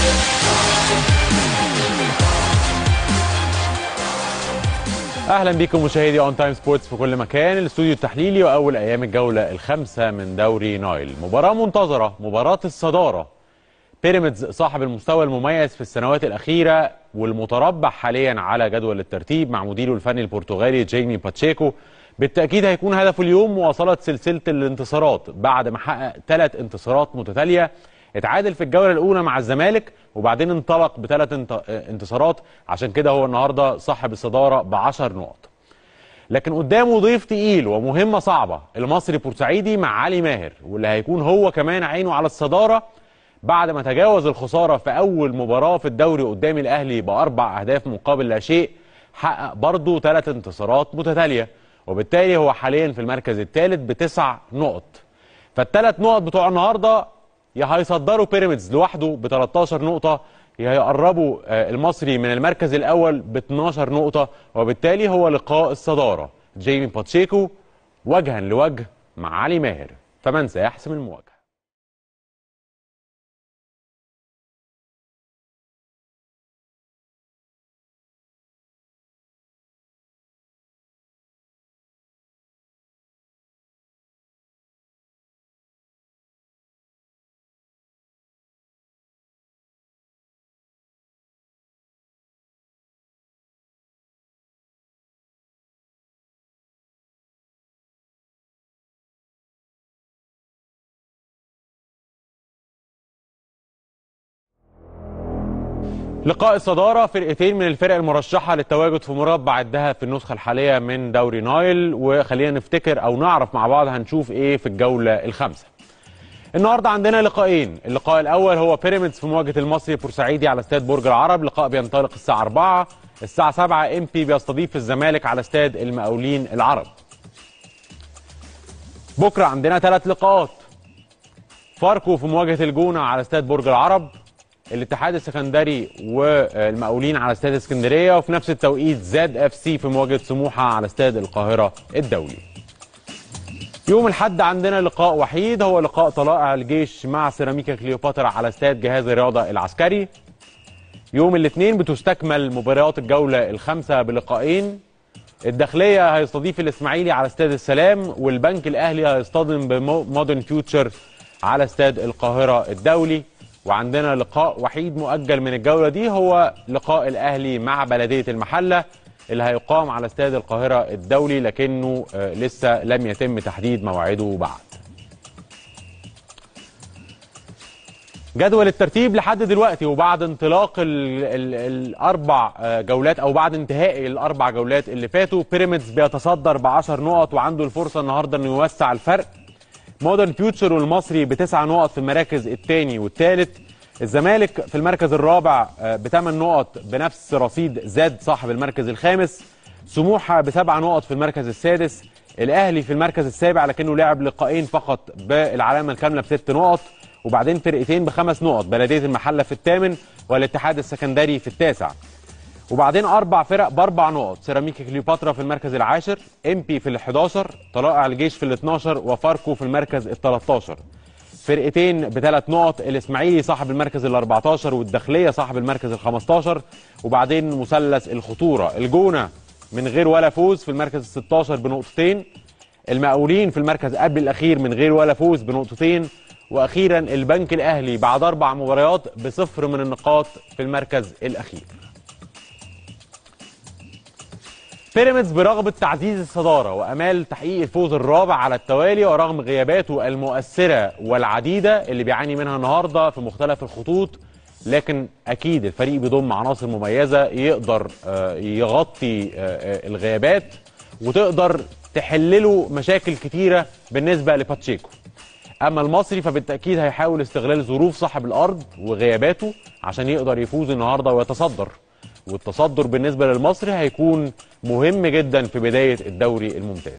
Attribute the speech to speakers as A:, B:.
A: اهلا بكم مشاهدي اون تايم سبورتس في كل مكان الاستوديو التحليلي واول ايام الجوله الخامسه من دوري نايل مباراه منتظره مباراه الصداره بيراميدز صاحب المستوى المميز في السنوات الاخيره والمتربع حاليا على جدول الترتيب مع مديره الفني البرتغالي جيمي باتشيكو بالتاكيد هيكون هدفه اليوم مواصله سلسله الانتصارات بعد ما حقق ثلاث انتصارات متتاليه اتعادل في الجوله الاولى مع الزمالك وبعدين انطلق بثلاث انتصارات عشان كده هو النهارده صاحب الصداره ب 10 نقط لكن قدامه ضيف تقيل ومهمه صعبه المصري بورسعيدي مع علي ماهر واللي هيكون هو كمان عينه على الصداره بعد ما تجاوز الخساره في اول مباراه في الدوري قدام الاهلي باربع اهداف مقابل لا شيء حقق برضه ثلاث انتصارات متتاليه وبالتالي هو حاليا في المركز الثالث بتسع نقط فالثلاث نقط بتوع النهارده يا هيصدروا بيراميدز لوحده ب 13 نقطة يا هيقربوا المصري من المركز الأول ب 12 نقطة وبالتالي هو لقاء الصدارة جيمي باتشيكو وجها لوجه مع علي ماهر فمن سيحسم المواجهة لقاء الصدارة فرقتين من الفرق المرشحة للتواجد في مربع الذهب في النسخة الحالية من دوري نايل وخلينا نفتكر أو نعرف مع بعض هنشوف إيه في الجولة الخامسة. النهارده عندنا لقاءين، اللقاء الأول هو بيراميدز في مواجهة المصري بورسعيدي على استاد برج العرب، لقاء بينطلق الساعة 4 الساعة 7 ام بي بيستضيف الزمالك على استاد المقاولين العرب. بكرة عندنا ثلاث لقاءات. فاركو في مواجهة الجونة على استاد برج العرب، الاتحاد السكندري والمقاولين على استاد اسكندريه وفي نفس التوقيت زاد اف سي في مواجهه سموحه على استاد القاهره الدولي. يوم الاحد عندنا لقاء وحيد هو لقاء طلائع الجيش مع سيراميكا كليوباترا على استاد جهاز الرياضه العسكري. يوم الاثنين بتستكمل مباريات الجوله الخامسه بلقاءين. الداخليه هيستضيف الاسماعيلي على استاد السلام والبنك الاهلي هيصطدم بمودرن فيوتشر على استاد القاهره الدولي. وعندنا لقاء وحيد مؤجل من الجولة دي هو لقاء الأهلي مع بلدية المحلة اللي هيقام على استاد القاهرة الدولي لكنه لسه لم يتم تحديد موعده بعد جدول الترتيب لحد دلوقتي وبعد انطلاق ال ال الاربع جولات او بعد انتهاء الاربع جولات اللي فاتوا بيراميدز بيتصدر ب 10 نقط وعنده الفرصه النهارده انه يوسع الفرق مودرن فيوتشر والمصري بتسع نقط في المراكز الثاني والثالث الزمالك في المركز الرابع بثمان نقط بنفس رصيد زاد صاحب المركز الخامس سموحه بسبع نقط في المركز السادس الاهلي في المركز السابع لكنه لعب لقاءين فقط بالعلامه الكامله بست نقط وبعدين فرقتين بخمس نقط بلديه المحله في الثامن والاتحاد السكندري في التاسع وبعدين اربع فرق باربع نقط سيراميكا كليوباترا في المركز العاشر ام بي في ال11 طلائع الجيش في ال12 وفاركو في المركز ال13 فرقتين بثلاث نقط الاسماعيلي صاحب المركز ال14 والداخليه صاحب المركز ال15 وبعدين مثلث الخطوره الجونه من غير ولا فوز في المركز ال16 بنقطتين المقاولين في المركز قبل الاخير من غير ولا فوز بنقطتين واخيرا البنك الاهلي بعد اربع مباريات بصفر من النقاط في المركز الاخير بيراميدز برغبة تعزيز الصدارة وأمال تحقيق الفوز الرابع على التوالي ورغم غياباته المؤثرة والعديدة اللي بيعاني منها النهاردة في مختلف الخطوط لكن أكيد الفريق بيضم عناصر مميزة يقدر يغطي الغيابات وتقدر تحلله مشاكل كتيرة بالنسبة لباتشيكو أما المصري فبالتأكيد هيحاول استغلال ظروف صاحب الأرض وغياباته عشان يقدر يفوز النهاردة ويتصدر والتصدر بالنسبه للمصري هيكون مهم جدا في بدايه الدوري الممتاز